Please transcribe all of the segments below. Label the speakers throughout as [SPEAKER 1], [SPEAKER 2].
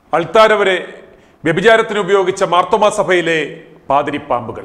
[SPEAKER 1] അൾത്താര വരെ വ്യഭിചാരത്തിന് ഉപയോഗിച്ച മാർത്തോമാ സഭയിലെ പാതിരിപ്പാമ്പുകൾ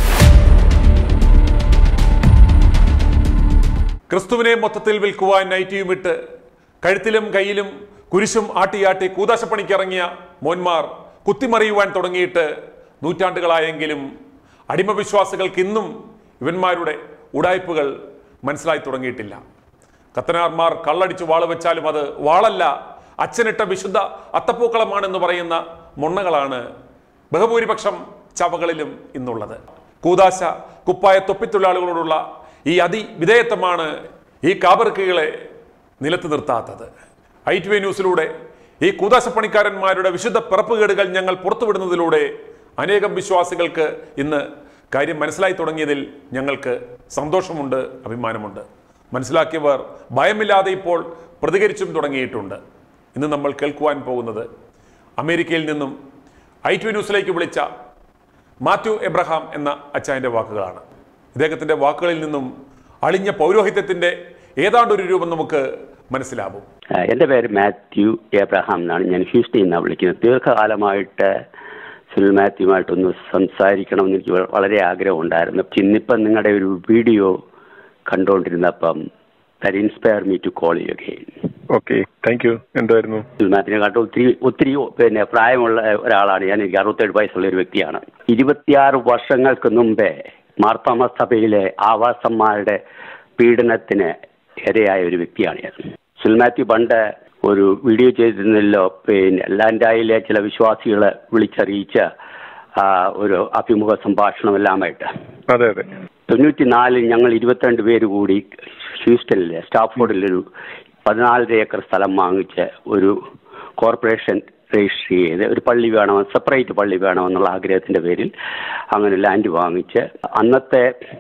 [SPEAKER 1] ക്രിസ്തുവിനെ മൊത്തത്തിൽ വിൽക്കുവാൻ നൈറ്റിയുമിട്ട് കഴുത്തിലും കയ്യിലും കുരിശും ആട്ടിയാട്ടി കൂതാശപ്പണിക്കിറങ്ങിയ മോന്മാർ കുത്തിമറിയുവാൻ തുടങ്ങിയിട്ട് നൂറ്റാണ്ടുകളായെങ്കിലും അടിമവിശ്വാസികൾക്ക് ഇന്നും ഇവന്മാരുടെ ഉടായ്പകൾ മനസ്സിലായി തുടങ്ങിയിട്ടില്ല കത്തനാർമാർ കള്ളടിച്ച് വാള് വെച്ചാലും അത് വാളല്ല അച്ഛനിട്ട വിശുദ്ധ അത്തപ്പൂക്കളമാണെന്ന് പറയുന്ന മുണ്ണകളാണ് ബഹുഭൂരിപക്ഷം ചവകളിലും ഇന്നുള്ളത് കൂതാശ കുപ്പായ തൊപ്പിത്തൊഴിലാളികളോടുള്ള ഈ അതിവിധേയത്വമാണ് ഈ കാബർക്കുകളെ നിലത്ത് നിർത്താത്തത് ഐ ടി വി ന്യൂസിലൂടെ ഈ കൂതാശപ്പണിക്കാരന്മാരുടെ വിശുദ്ധ പിറപ്പുകേടുകൾ ഞങ്ങൾ പുറത്തുവിടുന്നതിലൂടെ അനേകം വിശ്വാസികൾക്ക് ഇന്ന് കാര്യം മനസ്സിലായി തുടങ്ങിയതിൽ ഞങ്ങൾക്ക് സന്തോഷമുണ്ട് അഭിമാനമുണ്ട് മനസ്സിലാക്കിയവർ ഭയമില്ലാതെ ഇപ്പോൾ പ്രതികരിച്ചും തുടങ്ങിയിട്ടുണ്ട് ഇന്ന് നമ്മൾ കേൾക്കുവാൻ പോകുന്നത് അമേരിക്കയിൽ നിന്നും ഐ ടി ന്യൂസിലേക്ക് വിളിച്ച മാത്യു എബ്രഹാം എന്ന അച്ചായൻ്റെ വാക്കുകളാണ് ഇദ്ദേഹത്തിൻ്റെ വാക്കുകളിൽ നിന്നും അളിഞ്ഞ പൗരോഹിത്യത്തിൻ്റെ ഏതാണ്ടൊരു രൂപം നമുക്ക് മനസ്സിലാവും
[SPEAKER 2] ആ, എൻ്റെ പേര് മാത്യു എബ്രഹാം എന്നാണ് ഞാൻ ഹ്യൂസ്റ്റണിൽ നിന്നാണ് വിളിക്കുന്നത് ദീർഘകാലമായിട്ട് സുനിൽ മാത്യുമായിട്ടൊന്ന് സംസാരിക്കണമെന്ന് എനിക്ക് വ- വളരെ ആഗ്രഹമുണ്ടായിരുന്നു ഇന്നിപ്പം നിങ്ങളുടെ ഒരു വീഡിയോ കണ്ടുകൊണ്ടിരുന്നപ്പം that inspire me to call you again
[SPEAKER 3] okay thank you എന്തായിരുന്നു
[SPEAKER 2] സുനിൽ മാത്യുവിനെക്കാട്ടും ഒത്തിരി ഒത്തിരി പിന്നെ പ്രായമുള്ള ഒരാളാണ് ഞാൻ എനിക്ക് അറുപത്തേഴ് വയസ്സുള്ള ഒരു വ്യക്തിയാണ് ഇരുപത്തിയാറ് വർഷങ്ങൾക്ക് മുമ്പേ മാർത്തോമ സഭയിലെ ആവാസന്മാരുടെ പീഡനത്തിന് ഇരയായ ഒരു വ്യക്തിയാണ് ഞാൻ സുനിൽ മാത്യു പണ്ട് ഒരു വീഡിയോ ചെയ്തിരുന്നല്ലോ പിന്നെ ലാൻഡായിലെ ചില വിശ്വാസികളെ വിളിച്ചറിയിച്ച ആ, ഒരു അഭിമുഖ സംഭാഷണമെല്ലാമായിട്ട്
[SPEAKER 3] അതെ അതെ
[SPEAKER 2] തൊണ്ണൂറ്റിനാലിൽ ഞങ്ങൾ ഇരുപത്തിരണ്ട് പേര് കൂടി ഹ്യൂസ്റ്റണിലെ സ്റ്റാഫോർഡിലൊരു പതിനാലര ഏക്കർ സ്ഥലം വാങ്ങിച്ച് ഒരു കോർപ്പറേഷൻ രജിസ്റ്റർ ചെയ്ത് ഒരു പള്ളി വേണം സെപ്പറേറ്റ് പള്ളി വേണമെന്നുള്ള ആഗ്രഹത്തിന്റെ പേരിൽ അങ്ങനെ ലാൻഡ് വാങ്ങിച്ച് അന്നത്തെ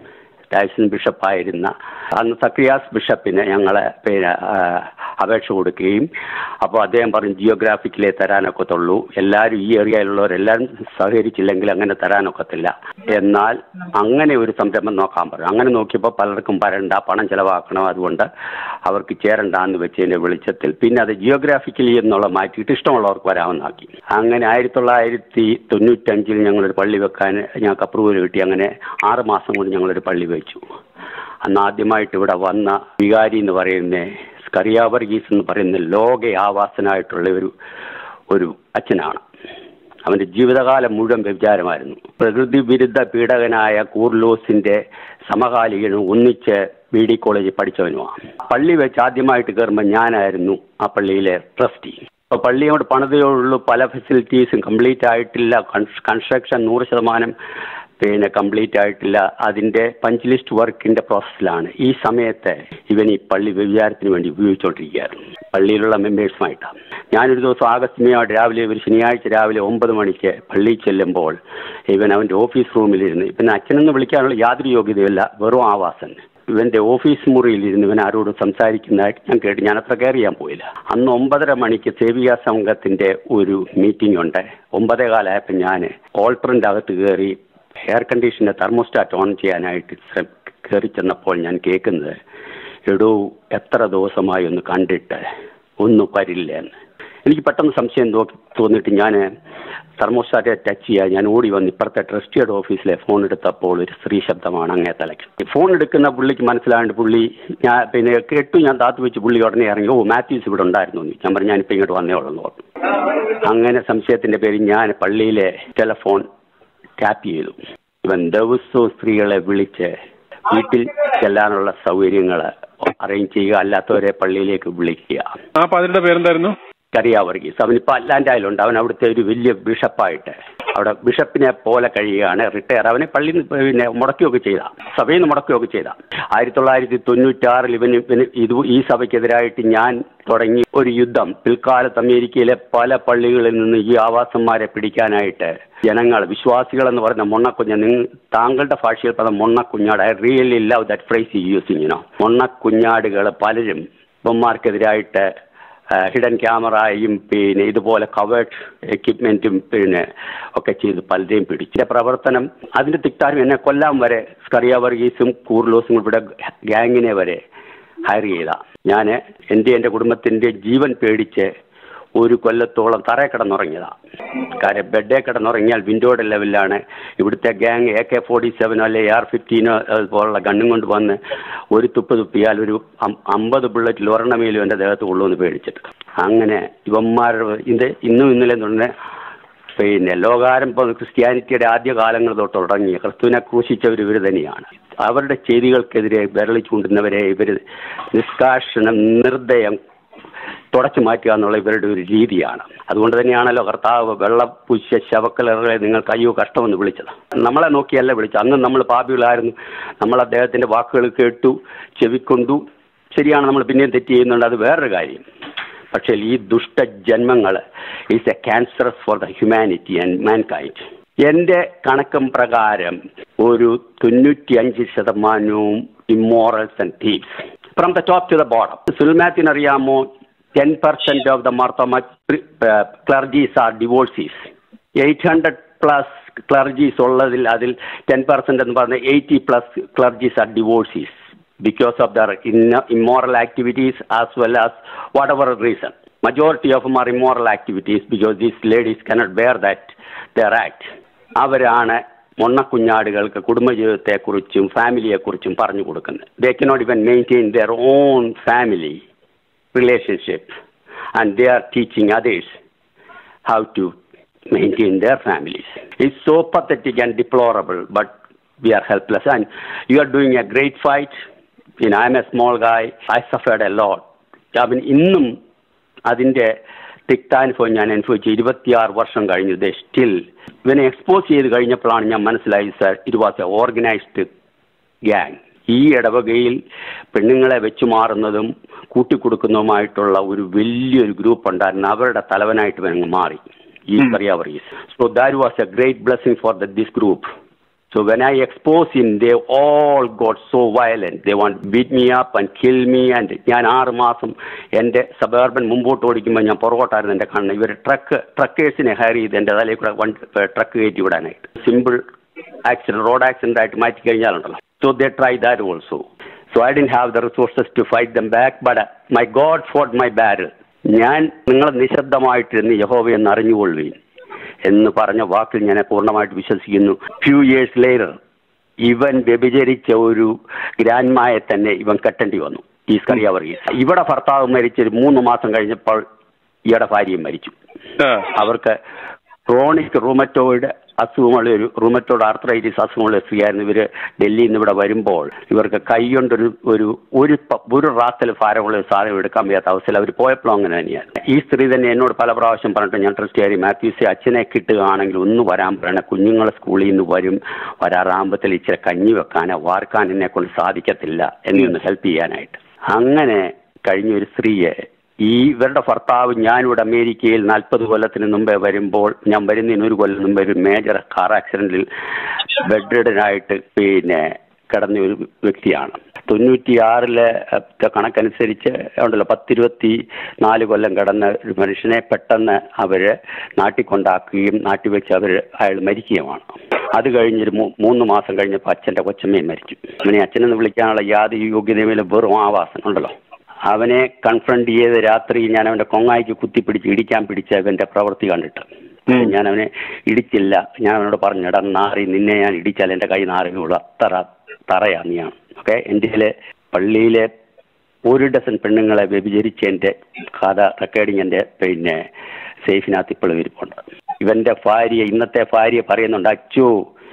[SPEAKER 2] ഡയസൻ ബിഷപ്പായിരുന്ന അന്ന് സക്രിയാസ് ബിഷപ്പിന് ഞങ്ങളെ പിന്നെ ആ, അപേക്ഷ കൊടുക്കുകയും അപ്പോൾ അദ്ദേഹം പറഞ്ഞു ജിയോഗ്രാഫിക്കലേ തരാനൊക്കത്തുള്ളൂ എല്ലാവരും ഈ ഏരിയയിലുള്ളവരെല്ലാവരും സഹകരിച്ചില്ലെങ്കിൽ അങ്ങനെ തരാനൊക്കത്തില്ല എന്നാൽ അങ്ങനെ ഒരു സംരംഭം നോക്കാൻ പറഞ്ഞു അങ്ങനെ നോക്കിയപ്പോൾ പലർക്കും വരണ്ട പണം ചെലവാക്കണം അതുകൊണ്ട് അവർക്ക് ചേരണ്ട എന്ന് വെച്ചതിന്റെ വെളിച്ചത്തിൽ പിന്നെ അത് ജിയോഗ്രാഫിക്കലി എന്നുള്ള മാറ്റിയിട്ട് ഇഷ്ടമുള്ളവർക്ക് വരാമെന്നാക്കി അങ്ങനെ ആയിരത്തി തൊള്ളായിരത്തി തൊണ്ണൂറ്റഞ്ചിൽ ഞങ്ങളൊരു പള്ളി വെക്കാൻ ഞങ്ങൾക്ക് അപ്രൂവൽ കിട്ടി അങ്ങനെ ആറ് മാസം കൊണ്ട് ഞങ്ങളൊരു പള്ളി വെച്ചു അന്ന് ആദ്യമായിട്ട് ഇവിടെ വന്ന വികാരി എന്ന് പറയുന്ന സ്കറിയ വർഗീസ് എന്ന് പറയുന്ന ലോക ആവാസനായിട്ടുള്ള ഒരു ഒരു അച്ഛനാണ് അവന്റെ ജീവിതകാലം മുഴുവൻ വ്യഭിചാരമായിരുന്നു പ്രകൃതി വിരുദ്ധ പീഡകനായ കൂർലോസിന്റെ സമകാലികനും ഒന്നിച്ച് ബി ഡി കോളേജിൽ പഠിച്ചവനുമാണ് പള്ളി വെച്ച് ആദ്യമായിട്ട് കയറുമ്പോൾ ഞാനായിരുന്നു ആ പള്ളിയിലെ ട്രസ്റ്റി അപ്പോൾ പള്ളിയോട് പണിതേ പല ഫെസിലിറ്റീസും കംപ്ലീറ്റ് ആയിട്ടില്ല കൺസ്ട്രക്ഷൻ നൂറ് ശതമാനം പിന്നെ കംപ്ലീറ്റ് ആയിട്ടില്ല അതിന്റെ പഞ്ച് ലിസ്റ്റ് വർക്കിന്റെ പ്രോസസ്സിലാണ് ഈ സമയത്ത് ഇവൻ ഈ പള്ളി വ്യഭിചാരത്തിന് വേണ്ടി ഉപയോഗിച്ചുകൊണ്ടിരിക്കുകയായിരുന്നു പള്ളിയിലുള്ള മെമ്പേഴ്സുമായിട്ടാണ് ഞാനൊരു ദിവസം ആകസ്മികമായിട്ട് രാവിലെ ഒരു ശനിയാഴ്ച രാവിലെ ഒമ്പത് മണിക്ക് പള്ളിയിൽ ചെല്ലുമ്പോൾ ഇവൻ അവന്റെ ഓഫീസ് റൂമിലിരുന്ന് ഇവൻ അച്ഛനെന്ന് വിളിക്കാനുള്ള യാതൊരു യോഗ്യതയില്ല വെറും ആവാസൻ ഇവന്റെ ഓഫീസ് മുറിയിൽ ഇരുന്ന് ഇവൻ ആരോടും സംസാരിക്കുന്നതായിട്ട് ഞാൻ കേട്ടു ഞാൻ അത്ര കയറി ചെയ്യാൻ പോയില്ല അന്ന് ഒമ്പതര മണിക്ക് സേവിക സംഘത്തിന്റെ ഒരു മീറ്റിംഗ് ഉണ്ട് ഒമ്പതേ കാലമായപ്പോൾ ഞാൻ ഓൾട്ടറിന്റെ അകത്ത് കയറി എയർ കണ്ടീഷന്റെ തെർമോസ്റ്റാറ്റ് ഓൺ ചെയ്യാനായിട്ട് ശ്രമ കയറി ചെന്നപ്പോൾ ഞാൻ കേൾക്കുന്നത് എടോ എത്ര ദിവസമായി ഒന്ന് കണ്ടിട്ട് ഒന്നും വരില്ല എന്ന് എനിക്ക് പെട്ടെന്ന് സംശയം തോന്നി തോന്നിയിട്ട് ഞാൻ തെർമോസ്റ്റാറ്റ് ടച്ച് ചെയ്യാൻ ഞാൻ ഓടി വന്ന് ഇപ്പുറത്തെ ട്രസ്റ്റിയുടെ ഓഫീസിലെ ഫോൺ എടുത്തപ്പോൾ ഒരു സ്ത്രീ ശബ്ദമാണ് അങ്ങേ തലയ്ക്ക് ഫോൺ എടുക്കുന്ന പുള്ളിക്ക് മനസ്സിലാണ്ട് പുള്ളി ഞാൻ പിന്നെ കേട്ടു ഞാൻ താത്തു വെച്ച് പുള്ളി ഉടനെ ഇറങ്ങി ഓ മാത്യൂസ് ഇവിടെ ഉണ്ടായിരുന്നു എന്ന്. ഞാൻ പറഞ്ഞു ഞാനിപ്പോൾ ഇങ്ങോട്ട് വന്നേ ഉള്ളൂ എന്ന് പറഞ്ഞു അങ്ങനെ സംശയത്തിന്റെ പേരിൽ ഞാൻ പള്ളിയിലെ ടെലഫോൺ ടാപ്പ് ചെയ്തു ഇവൻ ദിവസവും സ്ത്രീകളെ വിളിച്ച് വീട്ടിൽ ചെല്ലാനുള്ള സൗകര്യങ്ങൾ അറേഞ്ച് ചെയ്യുക അല്ലാത്തവരെ പള്ളിയിലേക്ക് വിളിക്കുക
[SPEAKER 3] ആ പാതിരിയുടെ പേരെന്തായിരുന്നു
[SPEAKER 2] കറിയ വർഗീസ് അവനിപ്പോൾ അല്ലാണ്ടായാലുണ്ട് അവൻ അവിടുത്തെ ഒരു വലിയ ബിഷപ്പായിട്ട് അവിടെ ബിഷപ്പിനെ പോലെ കഴിയുകയാണ് റിട്ടയർ അവനെ പള്ളിയിൽ നിന്ന് പിന്നെ മുടക്കുകയൊക്കെ ചെയ്ത സഭയിൽ നിന്ന് മുടക്കുകയൊക്കെ ചെയ്ത ആയിരത്തി തൊള്ളായിരത്തി തൊണ്ണൂറ്റാറിൽ ഇവന് ഇവന് ഇത് ഈ സഭയ്ക്കെതിരായിട്ട് ഞാൻ തുടങ്ങി ഒരു യുദ്ധം പിൽക്കാലത്ത് അമേരിക്കയിലെ പല പള്ളികളിൽ നിന്ന് ഈ ആവാസന്മാരെ പിടിക്കാനായിട്ട് ജനങ്ങൾ വിശ്വാസികൾ എന്ന് പറയുന്ന മൊണ്ണക്കുഞ്ഞ് നിങ്ങൾ താങ്കളുടെ ഭാഷയിൽ പറഞ്ഞ മൊണ്ണക്കുഞ്ഞാട് I really love that phrase using you know മൊണ്ണക്കുഞ്ഞാടുകൾ പലരും ഇവന്മാർക്കെതിരായിട്ട് ഹിഡൻ ക്യാമറയും പിന്നെ ഇതുപോലെ കവേർഡ് എക്യുപ്മെന്റും പിന്നെ ഒക്കെ ചെയ്ത് പലരെയും പിടിച്ചു ഇതിന്റെ പ്രവർത്തനം അതിന്റെ തിക്താരും എന്നെ കൊല്ലാൻ വരെ സ്കറിയ വർഗീസും കൂർലോസും ഇവിടെ ഗാങ്ങിനെ വരെ ഹയർ ചെയ്ത ഞാൻ എൻ്റെ എൻ്റെ കുടുംബത്തിൻ്റെ ജീവൻ പേടിച്ച് ഒരു കൊല്ലത്തോളം തറയെ കിടന്നുറങ്ങിയതാണ് കാര്യം ബെഡേ കിടന്നുറങ്ങിയാൽ വിൻഡോയുടെ ലെവലിലാണ് ഇവിടുത്തെ ഗ്യാങ് എ കെ ഫോർട്ടി സെവനോ അല്ലെ ആർ ഫിഫ്റ്റീനോ പോലുള്ള ഗണ്ണും കൊണ്ട് വന്ന് ഒരു തുപ്പ് തുപ്പിയാൽ ഒരു അം- അമ്പത് ബുള്ളറ്റിൽ ഒരെണ്ണമേലും എൻ്റെ ദേഹത്ത് കൊള്ളുമെന്ന് പേടിച്ചിട്ട് അങ്ങനെ ഇവന്മാരുടെ ഇത് ഇന്നും ഇന്നലെ തുടങ്ങി പിന്നെ ലോകാരംഭം ക്രിസ്ത്യാനിറ്റിയുടെ ആദ്യ കാലങ്ങൾ തൊട്ട് തുടങ്ങി ക്രിസ്തുവിനെ ക്രൂശിച്ചവർ ഇവർ തന്നെയാണ് അവരുടെ ചെയ്തികൾക്കെതിരെ വിരളി ചൂണ്ടുന്നവരെ ഇവർ നിഷ്കാഷണം നിർദ്ദയം തുടച്ചു മാറ്റുക എന്നുള്ള ഇവരുടെ ഒരു രീതിയാണ് അതുകൊണ്ട് തന്നെയാണല്ലോ കർത്താവ് വെള്ളപ്പുശ ശവക്കലറുകളെ നിങ്ങൾക്ക് അയ്യോ കഷ്ടമെന്ന് വിളിച്ചത് നമ്മളെ നോക്കിയല്ല വിളിച്ചത് അന്ന് നമ്മൾ പാപികളായിരുന്നു നമ്മൾ അദ്ദേഹത്തിന്റെ വാക്കുകൾ കേട്ടു ചെവിക്കൊണ്ടു ശരിയാണ് നമ്മൾ പിന്നെയും തെറ്റ് ചെയ്യുന്നുണ്ട് അത് വേറൊരു കാര്യം പക്ഷേ ഈ ദുഷ്ടജന്മങ്ങൾ is a cancerous for the humanity and mankind എന്റെ കണക്കും പ്രകാരം ഒരു തൊണ്ണൂറ്റിയഞ്ച് ശതമാനവും immorals and thieves from the top to the bottom സുൽമാത്തിന് അറിയാമോ ten percent of the Marthoma clergies are divorcees eight hundred plus clergies ഉള്ളതിൽ അതിൽ ടെൻ പെർസെന്റ് എന്ന് പറഞ്ഞ eighty plus clergies are divorcees because of their in- immoral activities as well as whatever reason. Majority of them are immoral activities because these ladies cannot bear that their act. അവരാണ് മൊണ്ണക്കുഞ്ഞാടുകൾക്ക് കുടുംബജീവിതത്തെക്കുറിച്ചും ഫാമിലിയെക്കുറിച്ചും പറഞ്ഞു കൊടുക്കുന്നത് they cannot even maintain their own family relationship and they are teaching others how to maintain their families. It's so pathetic and deplorable, but we are helpless. And you are doing a great fight. You know, I'm a small guy. I suffered a lot. I mean, ഇന്നും അതിന്റെ തിക്താനുഭവം ഞാൻ അനുഭവിച്ചു ഇരുപത്തിയാറ് വർഷം കഴിഞ്ഞു ദേ still ഇവനെ expose ചെയ്ത് കഴിഞ്ഞപ്പോഴാണ് ഞാൻ മനസ്സിലായി sir it was a organized gang ഈ ഇടവകയിൽ പെണ്ണുങ്ങളെ വെച്ചു മാറുന്നതും കൂട്ടിക്കൊടുക്കുന്നതുമായിട്ടുള്ള ഒരു വലിയൊരു ഗ്രൂപ്പ് ഉണ്ടായിരുന്നു അവരുടെ തലവനായിട്ട് ഇവനങ്ങ് മാറി ഈ കറിയാവറീസ് so that was a great blessing for the this group So when I expose him, they all got so violent. They want to beat me up and kill me. And ഞാൻ ആറ് മാസം എൻ്റെ സബർബൻ മുമ്പോട്ട് ഓടിക്കുമ്പോൾ ഞാൻ പുറകോട്ടായിരുന്നു എൻ്റെ കണ്ണ് ഇവർ ട്രക്ക് ട്രക്കേഴ്സിനെ ഹയർ ചെയ്ത് എൻ്റെ തലയിൽ കൂടെ വൺ ട്രക്ക് കയറ്റി വിടാനായിട്ട് സിമ്പിൾ ആക്സിഡന്റ് റോഡ് ആക്സിഡന്റ് ആയിട്ട് മാറ്റി കഴിഞ്ഞാലുണ്ടല്ലോ so they try that also so I didn't have the resources to fight them back but my God fought my battle ഞാൻ നിങ്ങൾ നിശബ്ദമായിട്ടിരുന്ന് യഹോവയെന്ന് അറിഞ്ഞുകൊള്ളുകയും എന്ന് പറഞ്ഞ വാക്കിൽ ഞാൻ പൂർണ്ണമായിട്ട് വിശ്വസിക്കുന്നു ഫ്യൂ ഇയേഴ്സ് ലേറ്റർ ഇവൻ വ്യഭിചരിച്ച ഒരു ഗ്രാൻഡ്മായെ തന്നെ ഇവൻ കെട്ടേണ്ടി വന്നു ഈ സ്കറിയാവർഗീസ് ഇവിടെ ഭർത്താവ് മരിച്ചൊരു മൂന്ന് മാസം കഴിഞ്ഞപ്പോൾ ഇയാടെ ഭാര്യയും മരിച്ചു
[SPEAKER 3] ആ
[SPEAKER 2] അവർക്ക് ക്രോണിക് റൂമറ്റോയിഡ് അസുഖമുള്ള ഒരു റൂമറ്റോയിഡ് ആർത്രൈറ്റിസ് അസുഖമുള്ള സ്ത്രീയായിരുന്നു ഇവർ ഡൽഹിയിൽ നിന്ന് ഇവിടെ വരുമ്പോൾ ഇവർക്ക് കൈകൊണ്ടൊരു ഒരു ഒരു പ- ഒരു റാത്തൽ ഭാരമുള്ള ഒരു സാധനം എടുക്കാൻ വയ്യാത്ത അവസ്ഥയിൽ അവർ പോയപ്പോഴും അങ്ങനെ തന്നെയായിരുന്നു ഈ സ്ത്രീ തന്നെ എന്നോട് പല പ്രാവശ്യം പറഞ്ഞിട്ട് ഞാൻ ട്രസ്റ്റിയാരി മാത്യൂസെ അച്ഛനെ കിട്ടുകയാണെങ്കിൽ ഒന്ന് വരാൻ പറയണ കുഞ്ഞുങ്ങളെ സ്കൂളിൽ നിന്ന് വരും വരാറാകുമ്പത്തിൽ ഇച്ചിരി കഞ്ഞി വെക്കാനോ വാർക്കാൻ എന്നെ കൊണ്ട് സാധിക്കത്തില്ല എന്നെ ഒന്ന് ഹെൽപ്പ് ചെയ്യാനായിട്ട് അങ്ങനെ കഴിഞ്ഞ ഒരു സ്ത്രീയെ ഈ ഇവരുടെ ഭർത്താവ് ഞാനിവിടെ അമേരിക്കയിൽ നാൽപ്പത് കൊല്ലത്തിന് മുമ്പേ വരുമ്പോൾ ഞാൻ വരുന്നതിന് ഒരു കൊല്ലം മുമ്പേ ഒരു മേജർ കാർ ആക്സിഡന്റിൽ ബെഡ്രിഡനായിട്ട് പിന്നെ കിടന്ന ഒരു വ്യക്തിയാണ് തൊണ്ണൂറ്റിയാറിലെ അഹ് കണക്കനുസരിച്ച് ഉണ്ടല്ലോ പത്തിരുപത്തി നാല് കൊല്ലം കിടന്ന ഒരു മനുഷ്യനെ പെട്ടെന്ന് അവര് നാട്ടിൽ കൊണ്ടാക്കുകയും നാട്ടിൽ വെച്ച് അവർ അയാൾ മരിക്കുകയുമാണ് അത് കഴിഞ്ഞൊരു മൂ- മൂന്ന് മാസം കഴിഞ്ഞപ്പോൾ അച്ഛൻ്റെ കൊച്ചമ്മയും മരിച്ചു അവനെ അച്ഛനെന്ന് വിളിക്കാനുള്ള യാതൊരു യോഗ്യതയുമില്ല വെറും ആവാസം ഉണ്ടല്ലോ അവനെ കൺഫ്രണ്ട് ചെയ്ത് രാത്രി ഞാൻ അവന്റെ കൊങ്ങായിക്ക് കുത്തിപ്പിടിച്ച് ഇടിക്കാൻ പിടിച്ച അവന്റെ പ്രവൃത്തി കണ്ടിട്ട് ഞാൻ അവനെ ഇടിച്ചില്ല ഞാൻ അവനോട് പറഞ്ഞു എടാ നാറി നിന്നെ ഞാൻ ഇടിച്ചാൽ എന്റെ കൈ നാറിയുള്ളൂ അത്ര തറയാ നീയാണ് ഓക്കെ എൻ്റെ പള്ളിയിലെ ഒരു ഡസൻ പെണ്ണുങ്ങളെ വ്യഭിചരിച്ചതിന്റെ കഥ റെക്കോർഡിങ് എൻ്റെ പിന്നെ സേഫിനകത്ത് ഇപ്പോഴും ഇരിപ്പുണ്ട് ഇവന്റെ ഭാര്യ ഇന്നത്തെ ഭാര്യ പറയുന്നുണ്ട് അച്ചു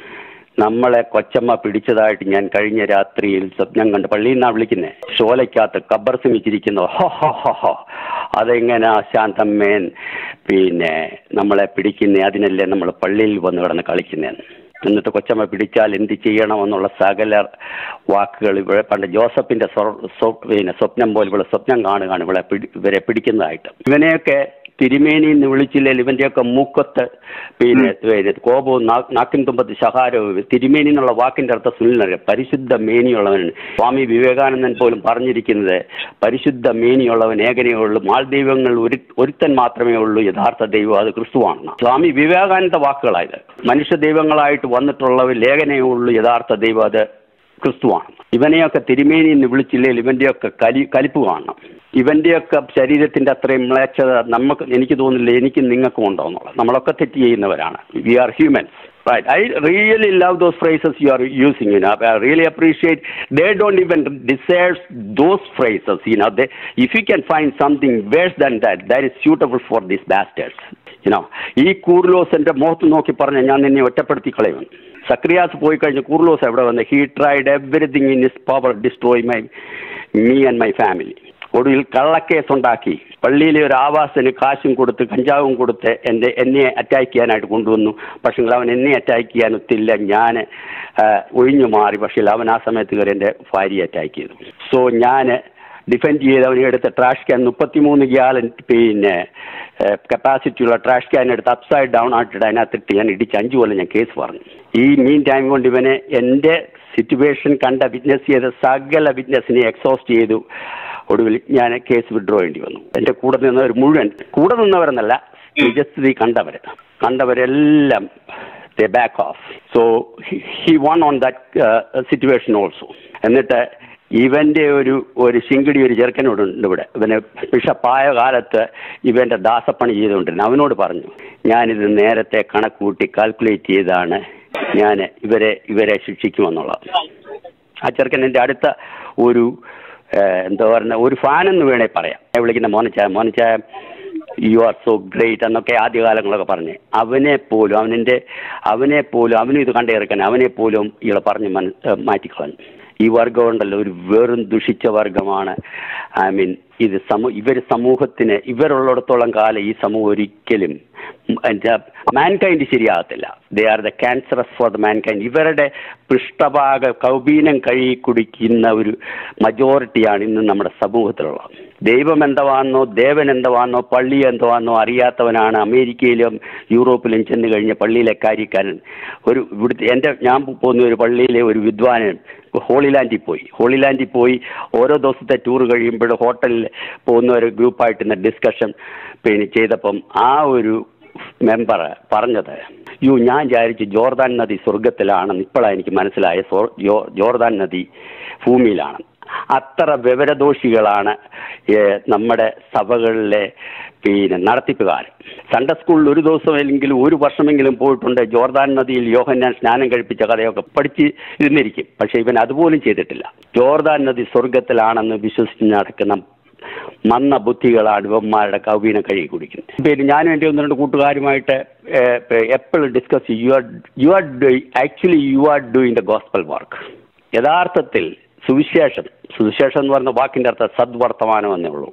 [SPEAKER 2] നമ്മളെ കൊച്ചമ്മ പിടിച്ചതായിട്ട് ഞാൻ കഴിഞ്ഞ രാത്രിയിൽ സ്വപ്നം കണ്ട് പള്ളിയിൽ നിന്നാണ് വിളിക്കുന്നത് ഷോലയ്ക്കകത്ത് കബ്ബർ സിമിച്ചിരിക്കുന്നു ഹോ ഹോ ഹോ ഹോ അതെങ്ങനെ ശാന്തമ്മേൻ പിന്നെ നമ്മളെ പിടിക്കുന്നേ അതിനല്ലേ നമ്മൾ പള്ളിയിൽ വന്ന് കിടന്ന് കളിക്കുന്നതെന്ന് എന്നിട്ട് കൊച്ചമ്മ പിടിച്ചാൽ എന്ത് ചെയ്യണമെന്നുള്ള സകല വാക്കുകൾ ഇവിടെ പണ്ട് ജോസഫിന്റെ സ്വ- സ്വ- പിന്നെ സ്വപ്നം പോലെ ഇവിടെ സ്വപ്നം കാണുകയാണ് ഇവിടെ പിടി- ഇവരെ പിടിക്കുന്നതായിട്ട് ഇവനെയൊക്കെ തിരുമേനി എന്ന് വിളിച്ചില്ലെങ്കിൽ ഇവന്റെയൊക്കെ മൂക്കത്ത് പിന്നെ പിന്നെ കോപവും നാ- നാക്കിൻ തുമ്പത്ത് ശഹാരവും തിരുമേനി എന്നുള്ള വാക്കിന്റെ അർത്ഥം സുനിലിനറിയാം പരിശുദ്ധ മേനിയുള്ളവൻ സ്വാമി വിവേകാനന്ദൻ പോലും പറഞ്ഞിരിക്കുന്നത് പരിശുദ്ധ മേനിയുള്ളവൻ ഏകനേ ഉള്ളൂ മാൾദൈവങ്ങൾ ഒരു ഒരുത്തൻ മാത്രമേ ഉള്ളൂ യഥാർത്ഥ ദൈവം അത് ക്രിസ്തുവാണെന്ന് സ്വാമി വിവേകാനന്ദ വാക്കുകളായത് മനുഷ്യ ദൈവങ്ങളായിട്ട് വന്നിട്ടുള്ളവർ ലേഖനേ ഉള്ളൂ യഥാർത്ഥ ദൈവം അത് ക്രിസ്തുവാണ് ഇവനെയൊക്കെ തിരുമേനി എന്ന് വിളിച്ചില്ലെങ്കിൽ ഇവന്റെയൊക്കെ കലി കലിപ്പ് കാണണം ഇവന്റെയൊക്കെ ശരീരത്തിന്റെ അത്രയും മ്ലേച്ഛത നമുക്ക് എനിക്ക് തോന്നുന്നില്ല എനിക്കും നിങ്ങൾക്കും ഉണ്ടോ എന്നുള്ളത് നമ്മളൊക്കെ തെറ്റ് ചെയ്യുന്നവരാണ് we are humans Right. I really love those phrases you are using. You know, I really appreciate. They don't even deserve those phrases. You know, they, if you can find something worse than that, that is suitable for these bastards. You know, ഈ കൂർലോസിന്റെ മുഖത്ത് നോക്കി പറഞ്ഞ ഞാൻ നിന്നെ ഒറ്റപ്പെടുത്തി കളയും സക്രിയാസ് പോയി കഴിഞ്ഞ് കൂർലോസ് എവിടെ വന്ന് he tried everything in his power destroy my me and my family ഒടുവിൽ കള്ളക്കേസ് ഉണ്ടാക്കി പള്ളിയിലെ ഒരു ആവാസന് കാശും കൊടുത്ത് കഞ്ചാവും കൊടുത്ത് എൻ്റെ എന്നെ അറ്റാക്ക് ചെയ്യാനായിട്ട് കൊണ്ടുവന്നു പക്ഷേ അവൻ എന്നെ അറ്റാക്ക് ചെയ്യാൻ ഒത്തില്ല ഞാൻ ഒഴിഞ്ഞു മാറി പക്ഷേ അവൻ ആ സമയത്ത് കയറി എൻ്റെ ഭാര്യയെ അറ്റാക്ക് ചെയ്തു സോ ഞാൻ ഡിഫെൻഡ് ചെയ്ത് അവനെ എടുത്ത ട്രാഷ് ക്യാൻ മുപ്പത്തിമൂന്ന് ഗ്യാലൻ പിന്നെ കപ്പാസിറ്റിയുള്ള ട്രാഷ് ക്യാൻ എടുത്ത് അപ്സൈഡ് ഡൗൺ ആയിട്ടിട്ട് അതിനകത്തിട്ട് ഞാൻ ഇടിച്ച് അഞ്ചു കൊല്ലം ഞാൻ കേസ് പറഞ്ഞു ഈ മീൻ ടൈം കൊണ്ട് ഇവനെ എൻ്റെ സിറ്റുവേഷൻ കണ്ട വിറ്റ്നസ് ചെയ്ത സകല വിറ്റ്നസിനെ എക്സോസ്റ്റ് ചെയ്തു ഒടുവിൽ ഞാൻ കേസ് വിഡ്രോ ചെയ്യേണ്ടി വന്നു എൻ്റെ കൂടെ നിന്നവർ മുഴുവൻ കൂടെ നിന്നവരെന്നല്ല നിജസ്ഥിതി കണ്ടവർ കണ്ടവരെല്ലാം the back off so he won on that situation also എന്നിട്ട് ഇവന്റെ ഒരു ഒരു ശിങ്കിടി ഒരു ചെറുക്കനോടുണ്ട് ഇവിടെ ഇവന് ബിഷപ്പായ കാലത്ത് ഇവന്റെ ദാസപ്പണി ചെയ്തുകൊണ്ടിരുന്നു അവനോട് പറഞ്ഞു ഞാനിത് നേരത്തെ കണക്കൂട്ടി കാൽക്കുലേറ്റ് ചെയ്താണ് ഞാൻ ഇവരെ ഇവരെ ശിക്ഷിക്കുമെന്നുള്ളത് ആ ചെറുക്കൻ എൻ്റെ അടുത്ത ഒരു എന്താ പറയുക ഒരു ഫാൻ എന്ന് വേണേ പറയാം ഞാൻ വിളിക്കുന്ന മോനച്ചായ മോനച്ചായ യു ആർ സോ ഗ്രേറ്റ് എന്നൊക്കെ ആദ്യകാലങ്ങളൊക്കെ പറഞ്ഞ് അവനെ പോലും അവനിൻ്റെ അവനെ പോലും അവനും ഇത് കണ്ടേറിക്കാൻ അവനെ പോലും ഇയാളെ പറഞ്ഞ് മന മാറ്റിക്കളഞ്ഞു ഈ വർഗം ഉണ്ടല്ലോ ഒരു വെറും ദുഷിച്ച വർഗമാണ് ഐ മീൻ ഇത് സമൂ ഇവർ സമൂഹത്തിന് ഇവരുള്ളിടത്തോളം കാലം ഈ സമൂഹം ഒരിക്കലും മാൻകൈൻഡ് ശരിയാകത്തില്ല they are the cancerous for the mankind ഇവരുടെ പൃഷ്ഠഭാഗ കൗബീനം കഴുകി കുടിക്കുന്ന ഒരു മജോറിറ്റിയാണ് ഇന്ന് നമ്മുടെ സമൂഹത്തിലുള്ളത് ദൈവം എന്തുവാന്നോ ദേവൻ എന്തുവാന്നോ പള്ളി എന്തുവാന്നോ അറിയാത്തവനാണ് അമേരിക്കയിലും യൂറോപ്പിലും ചെന്ന് കഴിഞ്ഞ പള്ളിയിലെ കാര്യക്കാരൻ ഒരു ഇവിടുത്തെ എൻ്റെ ഞാൻ പോകുന്ന ഒരു പള്ളിയിലെ ഒരു വിദ്വാനൻ ഹോളിലാൻഡിൽ പോയി ഹോളിലാൻഡിൽ പോയി ഓരോ ദിവസത്തെ ടൂർ കഴിയുമ്പോൾ ഹോട്ടലിൽ പോകുന്ന ഒരു ഗ്രൂപ്പായിട്ട് ഇന്ന് ഡിസ്കഷൻ പിന്നെ ചെയ്തപ്പം ആ ഒരു മെമ്പർ പറഞ്ഞത് യോ ഞാൻ വിചാരിച്ചു ജോർദാൻ നദി സ്വർഗത്തിലാണെന്ന് ഇപ്പോഴാണ് എനിക്ക് മനസ്സിലായ ജോർദാൻ നദി ഭൂമിയിലാണ് അത്ര വിവരദോഷികളാണ് നമ്മുടെ സഭകളിലെ പിന്നെ നടത്തിപ്പുകാർ സൺഡേ സ്കൂളിൽ ഒരു ദിവസമെങ്കിലും ഒരു വർഷമെങ്കിലും പോയിട്ടുണ്ട് ജോർദാൻ നദിയിൽ യോഹന്നാൻ സ്നാനം കഴിപ്പിച്ച കഥയൊക്കെ പഠിച്ച് ഇരുന്നിരിക്കും പക്ഷെ ഇവൻ അതുപോലും ചെയ്തിട്ടില്ല ജോർദാൻ നദി സ്വർഗത്തിലാണെന്ന് വിശ്വസിച്ച് നടക്കുന്ന മന്ന ബുദ്ധികളാണ് ഇവന്മാരുടെ കൗബീനം കഴുകി കുടിക്കുന്നത് പിന്നെ ഞാനും എൻ്റെ ഒന്ന് രണ്ട് കൂട്ടുകാരുമായിട്ട് എപ്പോഴും discuss you are you are doing actually you are doing the gospel work യഥാർത്ഥത്തിൽ സുവിശേഷം സുവിശേഷം എന്ന് പറയുന്ന വാക്കിൻ്റെ അർത്ഥം സദ്വർത്തമാനം എന്നേ ഉള്ളൂ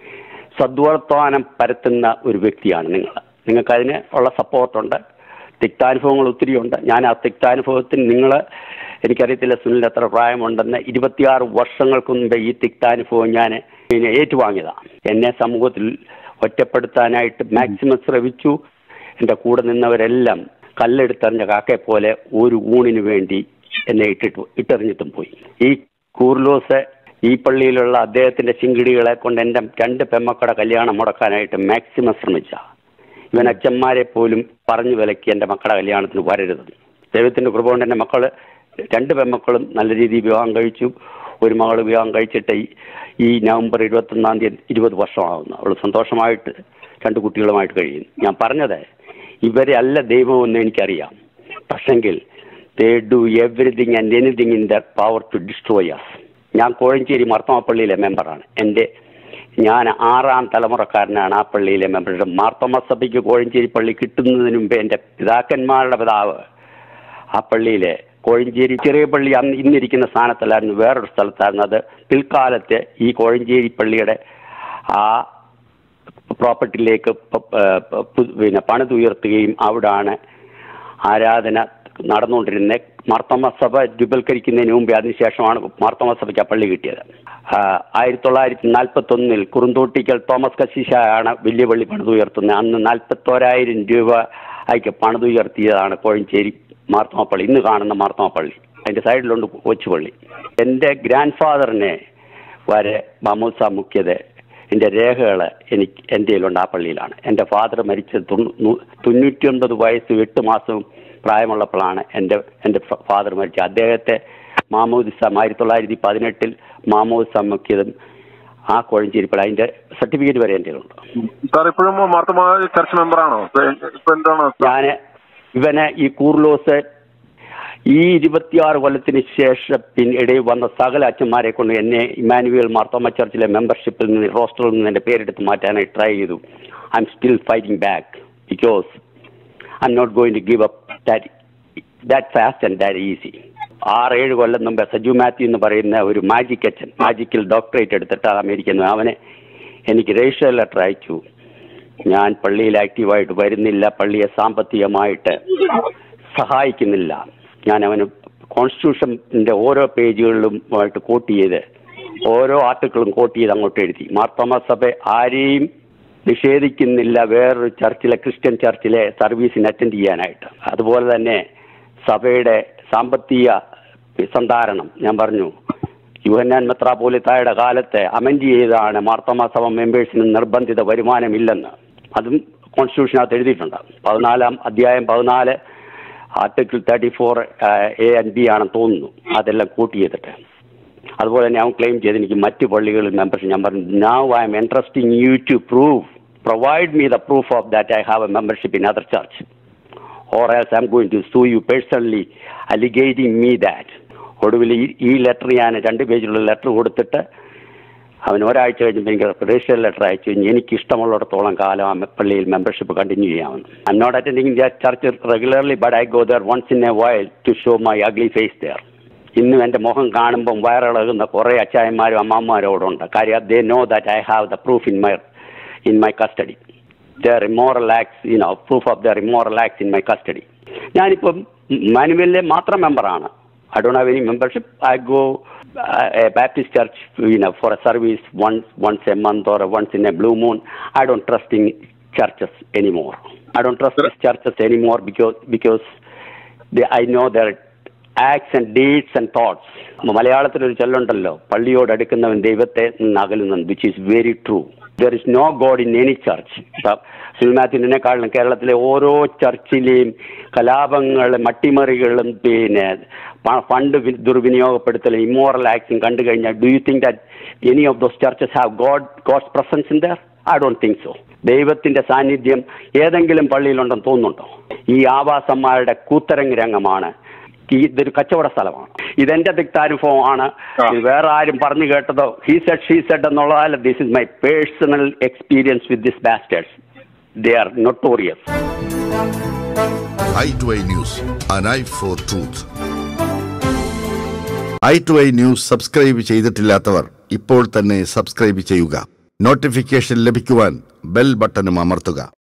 [SPEAKER 2] സദ്വർത്തമാനം പരത്തുന്ന ഒരു വ്യക്തിയാണ് നിങ്ങൾ നിങ്ങൾക്ക് അതിന് ഉള്ള സപ്പോർട്ടുണ്ട് തിക്താനുഭവങ്ങൾ ഒത്തിരിയുണ്ട് ഞാൻ ആ തിക്താനുഭവത്തിന് നിങ്ങൾ എനിക്കറിയത്തില്ല സുനിൽ എത്ര പ്രായമുണ്ടെന്ന് ഇരുപത്തിയാറ് വർഷങ്ങൾക്ക് മുമ്പേ ഈ തിക്താനുഭവം ഞാൻ പിന്നെ ഏറ്റുവാങ്ങിയതാണ് എന്നെ സമൂഹത്തിൽ ഒറ്റപ്പെടുത്താനായിട്ട് മാക്സിമം ശ്രമിച്ചു എൻ്റെ കൂടെ നിന്നവരെല്ലാം കല്ലെടുത്തെറിഞ്ഞ കാക്കെ പോലെ ഒരു ഊണിന് വേണ്ടി എന്നെ ഇട്ടിട്ട് ഇട്ടെറിഞ്ഞിട്ടും പോയി ഈ കൂർലോസ് ഈ പള്ളിയിലുള്ള അദ്ദേഹത്തിന്റെ ചിങ്കിടികളെ കൊണ്ട് എൻ്റെ രണ്ട് പെമ്മക്കളുടെ കല്യാണം മുടക്കാനായിട്ട് മാക്സിമം ശ്രമിച്ച ഇവൻ അച്ഛന്മാരെ പോലും പറഞ്ഞു വിലക്കി എൻ്റെ മക്കളുടെ കല്യാണത്തിന് വരരുത് ദൈവത്തിന്റെ കൃപ കൊണ്ട് എൻ്റെ മക്കൾ രണ്ട് പെമ്മക്കളും നല്ല രീതിയിൽ വിവാഹം കഴിച്ചു ഒരു മകൾ വിവാഹം കഴിച്ചിട്ട് ഈ നവംബർ ഇരുപത്തൊന്നാം തീയതി ഇരുപത് വർഷമാകുന്നു അവൾ സന്തോഷമായിട്ട് രണ്ട് കുട്ടികളുമായിട്ട് കഴിയുന്നു ഞാൻ പറഞ്ഞത് ഇവരെ അല്ല ദൈവമെന്ന് എനിക്കറിയാം പക്ഷെങ്കിൽ they do everything and anything in the power to destroy us ഞാൻ കോഴഞ്ചേരി മാർത്തോമ മെമ്പറാണ് എൻ്റെ ഞാൻ ആറാം തലമുറക്കാരനാണ് ആ പള്ളിയിലെ മെമ്പർ മാർത്തോമ സഭയ്ക്ക് കോഴഞ്ചേരി പള്ളി കിട്ടുന്നതിന് മുമ്പേ എൻ്റെ പിതാക്കന്മാരുടെ പിതാവ് ആ പള്ളിയിലെ കോഴഞ്ചേരി ചെറിയ പള്ളി അന്ന് ഇന്നിരിക്കുന്ന സ്ഥാനത്തല്ലായിരുന്നു വേറൊരു സ്ഥലത്തായിരുന്നു അത് പിൽക്കാലത്ത് ഈ കോഴഞ്ചേരി പള്ളിയുടെ ആ പ്രോപ്പർട്ടിയിലേക്ക് പിന്നെ പണിതുയർത്തുകയും അവിടാണ് ആരാധന നടന്നുകൊണ്ടിരുന്ന മാർത്തോമ സഭ രൂപവൽക്കരിക്കുന്നതിന് മുമ്പേ അതിനുശേഷമാണ് മാർത്തോമ സഭയ്ക്ക് ആ പള്ളി കിട്ടിയത് ആയിരത്തി തൊള്ളായിരത്തി നാൽപ്പത്തി ഒന്നിൽ കുറുന്തോട്ടിക്കൽ തോമസ് കശിശാണ് വലിയ പള്ളി പണിതുയർത്തുന്നത് അന്ന് നാൽപ്പത്തോരായിരം രൂപ അയക്ക് പണിതുയർത്തിയതാണ് കോഴഞ്ചേരി മാർത്തോമ പള്ളി ഇന്ന് കാണുന്ന മാർത്തോമ പള്ളി അതിന്റെ സൈഡിലുണ്ട് കൊച്ചുപള്ളി എൻ്റെ ഗ്രാൻഡ് ഫാദറിനെ വരെ മമൂസ മുഖ്യത് എൻ്റെ രേഖകൾ എനിക്ക് എൻ്റെ കയ്യിലുണ്ട് ആ പള്ളിയിലാണ് എൻ്റെ ഫാദർ മരിച്ചത് തൊണ്ണൂറ്റി ഒൻപത് വയസ്സ് എട്ട് മാസവും പ്രായമുള്ളപ്പോഴാണ് എൻ്റെ എൻ്റെ ഫാദർ മരിച്ചത് അദ്ദേഹത്തെ മാമോദിസം ആയിരത്തി തൊള്ളായിരത്തി പതിനെട്ടിൽ മാമോദിസം മുക്കിയതും ആ കോഴഞ്ചേരിപ്പള്ളി അതിന്റെ സർട്ടിഫിക്കറ്റ് വരെ എൻ്റെ ഉണ്ട്
[SPEAKER 3] സാർ ഇപ്പോഴും മാർത്തമ ചർച്ച് മെമ്പറാണോ ഇപ്പൊ ഇപ്പൊ എന്താണ്
[SPEAKER 2] ഞാൻ ഇവനെ ഈ കൂർലോസ് ഈ ഇരുപത്തിയാറ് കൊല്ലത്തിന് ശേഷം പിന്നിടയിൽ വന്ന സകല അച്ഛന്മാരെ കൊണ്ട് എന്നെ ഇമാനുവൽ മാർത്തോമ ചർച്ചിലെ മെമ്പർഷിപ്പിൽ നിന്ന് റോസ്റ്ററിൽ നിന്ന് എൻ്റെ പേരെടുത്ത് മാറ്റാനായി ട്രൈ ചെയ്തു I'm still fighting back because I'm not going to give up that that fast and that easy ആറ് ഏഴ് കൊല്ലം മുമ്പ് സജു മാത്യു എന്ന് പറയുന്ന ഒരു മാജിക് അച്ഛൻ മാജിക്കിൽ ഡോക്ടറേറ്റ് എടുത്തിട്ട് അമേരിക്കൻ അവനെ എനിക്ക് രജിസ്റ്റർ ലെറ്റർ അയച്ചു ഞാൻ പള്ളിയിൽ ആക്റ്റീവായിട്ട് വരുന്നില്ല പള്ളിയെ സാമ്പത്തികമായിട്ട് സഹായിക്കുന്നില്ല ഞാൻ അവന് കോൺസ്റ്റിറ്റ്യൂഷന്റെ ഓരോ പേജുകളിലും ആയിട്ട് കോട്ട് ചെയ്ത് ഓരോ ആർട്ടിക്കിളും കോട്ട് ചെയ്ത് അങ്ങോട്ട് എഴുതി മാർത്തോമ സഭ ആരെയും നിഷേധിക്കുന്നില്ല വേറൊരു ചർച്ചിലെ ക്രിസ്ത്യൻ ചർച്ചിലെ സർവീസിന് അറ്റൻഡ് ചെയ്യാനായിട്ട് അതുപോലെ തന്നെ സഭയുടെ സാമ്പത്തിക സന്ധാരണം ഞാൻ പറഞ്ഞു യുഹന്നാൻ മെത്രാപോലിത്തായുടെ കാലത്ത് അമെൻഡ് ചെയ്താണ് മാർത്തോമ സഭ മെമ്പേഴ്സിന് നിർബന്ധിത വരുമാനമില്ലെന്ന് അതും കോൺസ്റ്റിറ്റ്യൂഷനകത്ത് എഴുതിയിട്ടുണ്ട് പതിനാലാം അധ്യായം പതിനാല് article thirty four A and B ആണെന്ന് തോന്നുന്നു അതെല്ലാം കൂട്ടി ചെയ്തിട്ട് അതുപോലെ തന്നെ അവൻ ക്ലെയിം ചെയ്ത് എനിക്ക് മറ്റ് പള്ളികളിൽ മെമ്പർഷിപ്പ് ഞാൻ പറഞ്ഞു now I'm interesting you to prove provide me the proof of that I have a membership in other church or as I'm going to sue you personally alleging me that ഒടുവിൽ ഈ ഈ letter ഞാൻ രണ്ട് പേജിലുള്ള letter കൊടുത്തിട്ട് അവൻ ഒരാഴ്ച കഴിഞ്ഞപ്പോൾ എനിക്ക് രജിസ്റ്റർ ലെറ്റർ അയച്ചു കഴിഞ്ഞ് എനിക്ക് ഇഷ്ടമുള്ളിടത്തോളം കാലം ആ പള്ളിയിൽ മെമ്പർഷിപ്പ് കണ്ടിന്യൂ ചെയ്യാമെന്ന് I not attending church regularly but I go there once in a while to show my ugly face there ഇന്നും എൻ്റെ മുഖം കാണുമ്പം വയറിളകുന്ന കുറേ അച്ചായന്മാരും അമ്മമാരും അവിടെ ഉണ്ട് കാര്യം they know that I have the proof in my in my custody their immoral acts you know proof of their immoral acts in my custody ഞാനിപ്പം മാനുവലിലെ മാത്രം മെമ്പറാണ് I don't have any membership. I go uh, a Baptist church, you know, for a service once once a month or once in a blue moon. I don't trust in churches anymore. I don't trust these churches anymore because because they, I know their acts and deeds and thoughts. മലയാളത്തിലൊരു ചൊല്ലുണ്ടല്ലോ പള്ളിയോട് അടുക്കുന്നവൻ ദൈവത്തെ നിന്ന് അകലുന്നു which is very true there is no God in any church സുൽമാത്തിനെക്കാളും കേരളത്തിലെ ഓരോ ചർച്ചിലെയും കലാപങ്ങളും അട്ടിമറികളും പിന്നെ പ- ഫണ്ട് വി- ദുർവിനിയോഗപ്പെടുത്തലും ഇമ്മോറൽ ആക്ട്സും കണ്ടു കഴിഞ്ഞാൽ do you think that any of those churches have God God's presence in there I don't think so ദൈവത്തിന്റെ സാന്നിധ്യം ഏതെങ്കിലും പള്ളിയിലുണ്ടെന്ന് തോന്നുന്നുണ്ടോ ഈ ആവാസന്മാരുടെ കൂത്തരങ്ങ് രംഗമാണ് ഈ ഇതൊരു കച്ചവട സ്ഥലമാണ് ഇതെന്റെ തിക്താനുഭവമാണ് ഇത് വേറെ ആരും പറഞ്ഞു കേട്ടതോ ഹീ സെഡ് ഷീ സെഡ് എന്നുള്ളതല്ല this is my personal experience with this bastards they are notorious
[SPEAKER 4] eye to eye news an eye for truth eye to eye news subscribe ചെയ്തിട്ടില്ലാത്തവർ ഇപ്പോൾ തന്നെ സബ്സ്ക്രൈബ് ചെയ്യുക നോട്ടിഫിക്കേഷൻ ലഭിക്കുവാൻ ബെൽ ബട്ടണും അമർത്തുക